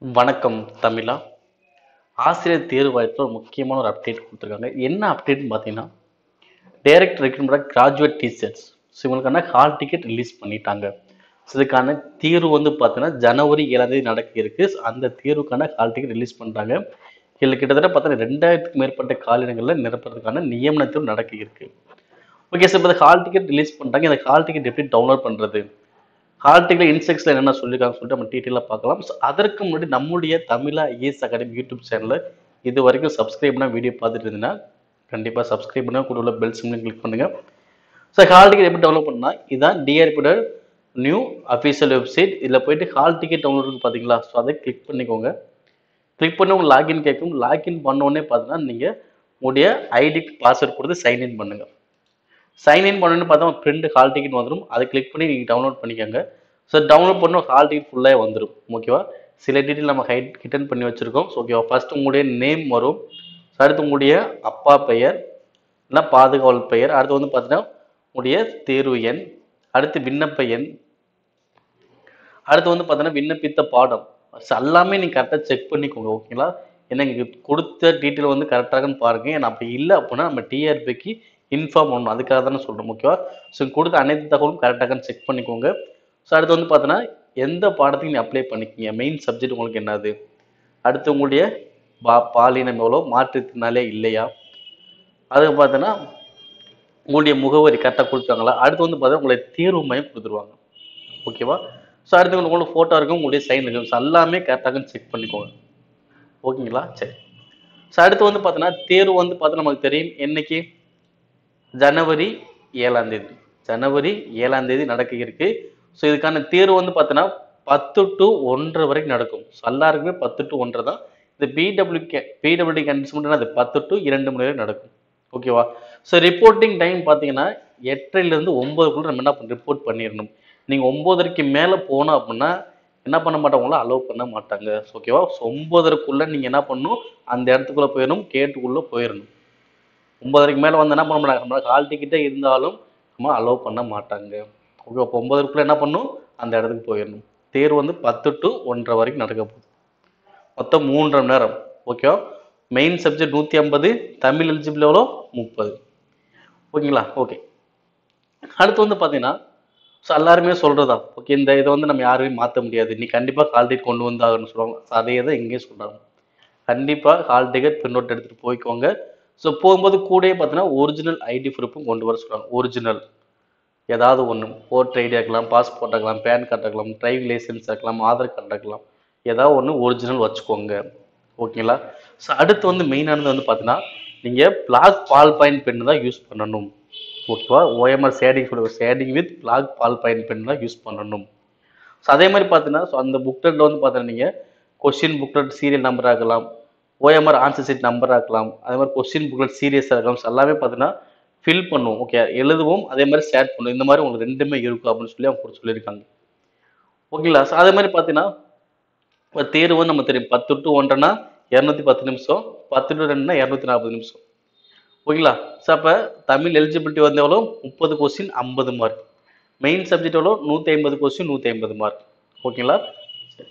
வணக்கம் தமிழா ஆசிரியர் தேர்வு வாரியத்தில் ஒரு முக்கியமான ஒரு அப்டேட் கொடுத்துருக்காங்க என்ன அப்டேட்னு பார்த்தீங்கன்னா direct recruitment graduate teachers so இவங்களுக்கான ஹால் டிக்கெட் ரிலீஸ் பண்ணிட்டாங்க ஸோ இதுக்கான தேர்வு வந்து பார்த்தீங்கன்னா ஜனவரி ஏழாம் தேதி நடக்க இருக்கு So, அந்த தேர்வுக்கான ஹால் டிக்கெட் ரிலீஸ் பண்ணிட்டாங்க இதில் கிட்டத்தட்ட பார்த்தீங்கன்னா ரெண்டாயிரத்துக்கு மேற்பட்ட காலிடங்களில் நிரப்புறதுக்கான நியமன தேர்வு நடக்க இருக்கு ஓகே சார் இப்போ ஹால் டிக்கெட் ரிலீஸ் பண்ணிட்டாங்க இந்த ஹால் டிக்கெட் எப்படி டவுன்லோட் பண்ணுறது ஹால் டிக்கெட் இன்ஸ்ட்ரக்ஷனில் என்னென்ன சொல்லியிருக்காங்கன்னு சொல்லிட்டு நம்ம டீட்டெயிலாக பார்க்கலாம் ஸோ அதற்கு முன்னாடி நம்முடைய தமிழா ஐஏஎஸ் அகாடமி யூடியூப் சேனலில் இது வரைக்கும் சப்ஸ்கிரைப் பண்ண வீடியோ பார்த்துட்டு இருந்தீங்கன்னா கண்டிப்பாக சப்ஸ்கிரைப் பண்ண கூட உள்ள பெல் சிம்லையும் கிளிக் பண்ணுங்க ஸோ ஹால் டிக்கெட் எப்படி டவுன்லோட் பண்ணால் இதுதான் டிஆர்பியோட நியூ அஃபீஷியல் வெப்சைட் இதில் போயிட்டு ஹால் டிக்கெட் டவுன்லோட் இருக்கு பார்த்தீங்களா ஸோ அதை கிளிக் பண்ணிக்கோங்க கிளிக் பண்ணி உங்களுக்கு லாகின் கேட்கும் லாகின் பண்ண உடனே பார்த்தீங்கன்னா நீங்கள் உங்களுடைய ஐடி பாஸ்வேர்ட் கொடுத்து சைன்இன் பண்ணுங்கள் சைன்இன் பண்ணணும்னு பார்த்தா பிரிண்ட் ஹால் டிக்கெட் வந்துடும் அதை கிளிக் பண்ணி நீங்கள் டவுன்லோட் பண்ணிக்கோங்க ஸோ டவுன்லோட் பண்ண ஹால் டிக்கெட் ஃபுல்லாக வந்துடும் ஓகேவா சில டீட்டெயில் நம்ம ஹைட் ஹிட்டன் பண்ணி வச்சுருக்கோம் ஸோ ஓகேவா ஃபர்ஸ்ட் உங்களுடைய நேம் வரும் So, அடுத்து உங்களுடைய அப்பா பெயர் இல்லைன்னா பாதுகாவல் பெயர் அடுத்து வந்து பார்த்தீங்கன்னா உங்களுடைய தேர்வு எண் அடுத்து விண்ணப்ப எண் அடுத்து வந்து பார்த்தீங்கன்னா விண்ணப்பித்த பாடம் So, எல்லாமே நீங்கள் கரெக்டாக செக் பண்ணிக்கோங்க ஓகேங்களா ஏன்னா இங்கே கொடுத்த டீட்டெயில் வந்து கரெக்டாகன்னு பாருங்க ஏன்னா அப்படி இல்லை அப்படின்னா நம்ம டிஆர்பிக்கு இன்ஃபார்ம் பண்ணணும் அதுக்காக தானே சொல்கிறோம் ஓகேவா ஸோ கொடுத்த அனைத்து தகவலும் கரெக்டாகன்னு செக் பண்ணிக்கோங்க ஸோ அடுத்து வந்து பார்த்தீங்கன்னா எந்த பாடத்துக்கு நீ அப்ளை பண்ணிக்கிங்க மெயின் சப்ஜெக்ட் உங்களுக்கு என்னது அடுத்து உங்களுடைய பா பாலினம் எவ்வளோ மாற்றுத்திறனாலே இல்லையா அதுக்கு பார்த்தீங்கன்னா உங்களுடைய முகவரி கரெக்டாக கொடுத்தாங்களா அடுத்து வந்து பார்த்தீங்கன்னா உங்களுடைய தேர்வு மையம் கொடுத்துருவாங்க ஓகேவா ஸோ அடுத்து உங்களுக்கு ஃபோட்டோ இருக்கும் உங்களுடைய சைன் இருக்கும் ஸோ எல்லாமே கரெக்டாக செக் பண்ணிக்கோங்க ஓகேங்களா சரி ஸோ அடுத்து வந்து பார்த்தீங்கன்னா தேர்வு வந்து பார்த்தீங்கன்னா நமக்கு தெரியும் என்னைக்கு ஜனவரி ஏழாம் தேதி ஜனவரி ஏழாம் தேதி நடக்க இருக்கு ஸோ இதுக்கான தேர்வு வந்து பார்த்தீங்கன்னா பத்து டு ஒன்றரை வரைக்கும் நடக்கும் ஸோ எல்லாருக்குமே பத்து டு ஒன்றரை தான் இந்த பிடபிள்யூ கே பிடபிள்யூடி கேண்டிடேட்ஸ் மட்டும் அது பத்து டு இரண்டு மணி நேரம் நடக்கும் ஓகேவா ஸோ ரிப்போர்ட்டிங் டைம் பார்த்தீங்கன்னா எட்டரைலேருந்து ஒம்பதுக்குள்ள நம்ம என்ன பண்ண ரிப்போர்ட் பண்ணிடணும் நீங்கள் ஒம்போதரைக்கு மேலே போனோம் அப்படின்னா என்ன பண்ண மாட்டாங்களோ அலோவ் பண்ண மாட்டாங்க ஓகேவா ஸோ ஒம்போதரைக்குள்ளே நீங்கள் என்ன பண்ணணும் அந்த இடத்துக்குள்ளே போயிடணும் கேட்டுக்குள்ளே போயிடணும் ஒன்பதரைக்கு மேலே வந்து என்ன பண்ண மாட்டாங்க நம்மளால ஹால் டிக்கெட்டே இருந்தாலும் நம்ம அலோவ் பண்ண மாட்டாங்க ஓகே அப்போ ஒன்பதரைக்குள்ளே என்ன பண்ணணும் அந்த இடத்துக்கு போயிடணும் தேர்வு வந்து பத்து டு ஒன்றரை வரைக்கும் நடக்க போகுது மொத்தம் மூன்றரை மணி நேரம் ஓகேவா மெயின் சப்ஜெக்ட் நூற்றி ஐம்பது தமிழ் எலிஜிபிள் எவ்வளோ முப்பது ஓகேங்களா ஓகே அடுத்து வந்து பார்த்தீங்கன்னா ஸோ எல்லாருமே சொல்கிறதா ஓகே இந்த இதை வந்து நம்ம யாருமே மாற்ற முடியாது நீ கண்டிப்பாக ஹால் டிக்கெட் கொண்டு வந்தாகணும்னு சொல்லுவாங்க So, அதே தான் இங்கேயும் சொல்கிறாங்க கண்டிப்பாக ஹால் டிக்கெட் பிரிண்ட் அவுட் எடுத்துகிட்டு போய்க்கோங்க ஸோ போகும்போது கூடயே பார்த்தீங்கன்னா ஒரிஜினல் ஐடி ப்ரூஃபும் கொண்டு வர சொல்கிறாங்க ஒரிஜினல் ஏதாவது ஒன்று ஓட்டர் ஐடி இருக்கலாம் பாஸ்போர்ட் இருக்கலாம் பேன் கார்டு இருக்கலாம் டிரைவிங் லைசன்ஸ் இருக்கலாம் ஆதார் கார்டு இருக்கலாம் ஏதாவது ஒன்று ஒரிஜினல் வச்சுக்கோங்க ஓகேங்களா ஸோ அடுத்து வந்து மெயினானது வந்து பார்த்தீங்கன்னா நீங்கள் பிளாக் பால் பாயிண்ட் பென் தான் யூஸ் பண்ணணும் ஓகேவா ஓஎம்ஆர் ஷேடிங் சொல்லுவோம் shading with black ball point pen தான் யூஸ் பண்ணணும் ஸோ அதே மாதிரி பார்த்தீங்கன்னா ஸோ அந்த புக்லெட்டில் வந்து பார்த்தீங்கன்னா நீங்கள் கொஸ்டின் புக்லெட் சீரியல் நம்பர் ஆகலாம் ஓஎம்ஆர் ஆன்சர் சீட் நம்பர் ஆக்கலாம் அதே மாதிரி கொஸ்டின் புக்லெட் சீரியஸாக இருக்கலாம் So, எல்லாமே பார்த்தீங்கன்னா ஃபில் பண்ணுவோம் ஓகே எழுதுவோம் அதே மாதிரி ஷேர் பண்ணுவோம் இந்த மாதிரி உங்களுக்கு ரெண்டுமே இருக்கும் அப்படின்னு சொல்லி அவங்க கூட சொல்லியிருக்காங்க ஓகேங்களா ஸோ அதே மாதிரி பார்த்தீங்கன்னா இப்போ தேர்வு வந்து நம்ம தெரியும் பத்து டு ஒன்றரைனா இரநூத்தி பத்து நிமிஷம் பத்து டு ரெண்டுனா இரநூத்தி நாற்பது நிமிஷம் ஓகேங்களா ஸோ அப்போ தமிழ் எலிஜிபிலிட்டி வந்து எவ்வளோ முப்பது கொஸ்டின் ஐம்பது மார்க் மெயின் சப்ஜெக்ட் எவ்வளோ நூற்றி ஐம்பது கொஸ்டின் நூற்றி ஐம்பது மார்க் ஓகேங்களா சரி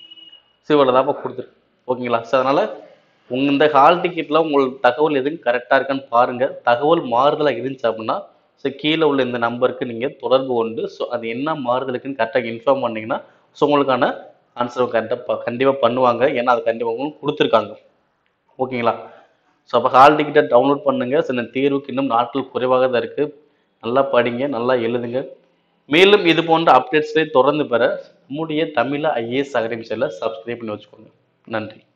ஸோ இவ்வளோ தான் கொடுத்துருக்கு ஓகேங்களா ஸோ அதனால் உங்க இந்த ஹால் டிக்கெட்டில் உங்களுக்கு தகவல் எதுவும் கரெக்டாக இருக்கான்னு பாருங்கள் தகவல் மாறுதலாக இருந்துச்சு அப்படின்னா ஸோ கீழே உள்ள இந்த நம்பருக்கு நீங்கள் தொடர்பு கொண்டு ஸோ அது என்ன மாறுதலுக்குன்னு கரெக்டாக இன்ஃபார்ம் பண்ணீங்கன்னா ஸோ உங்களுக்கான ஆன்சர் கரெக்டாக கண்டிப்பாக பண்ணுவாங்க ஏன்னா அது கண்டிப்பாக உங்களுக்கு கொடுத்துருக்காங்க ஓகேங்களா ஸோ அப்போ ஹால் டிக்கெட்டை டவுன்லோட் பண்ணுங்கள் ஸோ இந்த தேர்வுக்கு இன்னும் நாட்கள் குறைவாக தான் இருக்குது நல்லா படிங்க நல்லா எழுதுங்க மேலும் இது போன்ற அப்டேட்ஸ்களை தொடர்ந்து பெற நம்முடைய தமிழ் ஐஏஎஸ் அகாடமி சேனலை சப்ஸ்கிரைப் பண்ணி வச்சுக்கோங்க நன்றி